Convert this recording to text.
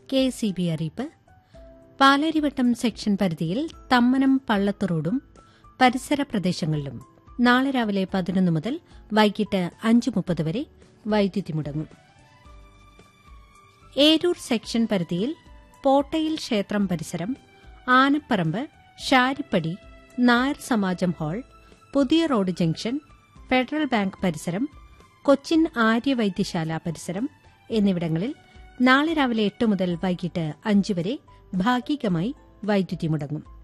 K C B അറിയിപ്പ് Palarivattom section പരിധിയിൽ തമ്മനം പള്ളത്ത് റോഡും പരിസര പ്രദേശങ്ങളിലും നാളെ രാവിലെ പതിനൊന്ന് മുതൽ വൈകിട്ട് അഞ്ച് മുപ്പത് വരെ വൈദ്യുതി മുടങ്ങും ഏരൂർ സെക്ഷൻ പരിധിയിൽ പോട്ടയിൽ ക്ഷേത്രം പരിസരം ആനപ്പറമ്പ് ഷാരിപ്പടി നായർ സമാജം ഹാൾ പുതിയ റോഡ് ജംഗ്ഷൻ ഫെഡറൽ ബാങ്ക് പരിസരം കൊച്ചിൻ ആര്യവൈദ്യശാല പരിസരം എന്നിവിടങ്ങളിൽ നാളെ രാവിലെ എട്ട് മുതൽ വൈകിട്ട് അഞ്ച് വരെ ഭാഗികമായി വൈദ്യുതി മുടങ്ങും